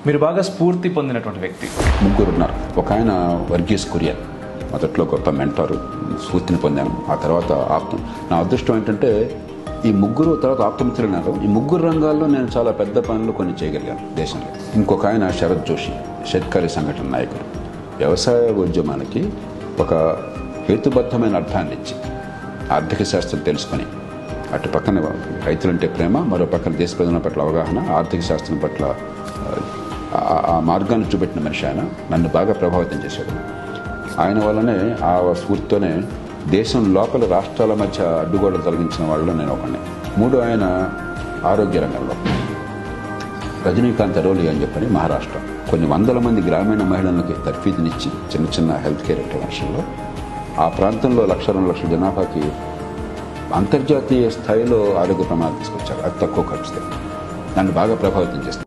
మీరు బాగా స్ఫూర్తి పొందినటువంటి వ్యక్తి ముగ్గురు ఉన్నారు ఒక ఆయన వర్గీస్ కురియన్ మొదట్లో గొప్ప మెంటారు స్ఫూర్తిని పొందాను ఆ తర్వాత ఆప్తం నా అదృష్టం ఏంటంటే ఈ ముగ్గురు తర్వాత ఆప్తమిత్రులు ఉన్నారు ఈ ముగ్గురు రంగాల్లో నేను చాలా పెద్ద పనులు కొన్ని చేయగలిగాను దేశంలో ఇంకొక ఆయన శరత్ జోషి షెట్కరీ సంఘటన నాయకుడు వ్యవసాయ ఉద్యమానికి ఒక హేతుబద్ధమైన అర్థాన్ని ఇచ్చి ఆర్థిక శాస్త్రం తెలుసుకొని అటు పక్కన రైతులంటే ప్రేమ మరో పక్కన దేశ ప్రజల పట్ల అవగాహన ఆర్థిక శాస్త్రం పట్ల ఆ, ఆ మార్గాన్ని చూపెట్టిన మనిషి ఆయన నన్ను బాగా ప్రభావితం చేశాడు ఆయన వల్లనే ఆ స్ఫూర్తితోనే దేశం లోపల రాష్ట్రాల మధ్య అడ్డుగోడలు తొలగించిన వాళ్ళలో నేను ఒకడిని మూడు ఆయన ఆరోగ్య రంగంలో రజనీకాంత్ అరోలి అని చెప్పని మహారాష్ట్ర కొన్ని వందల మంది గ్రామీణ మహిళలకి తర్ఫీదునిచ్చి చిన్న చిన్న హెల్త్ కేర్ ఇంటర్వెన్షన్లో ఆ ప్రాంతంలో లక్ష రెండు లక్షల జనాభాకి అంతర్జాతీయ స్థాయిలో ఆరోగ్య ప్రమాదాలు తీసుకొచ్చారు అది తక్కువ ఖర్చుతో నన్ను బాగా ప్రభావితం చేస్తుంది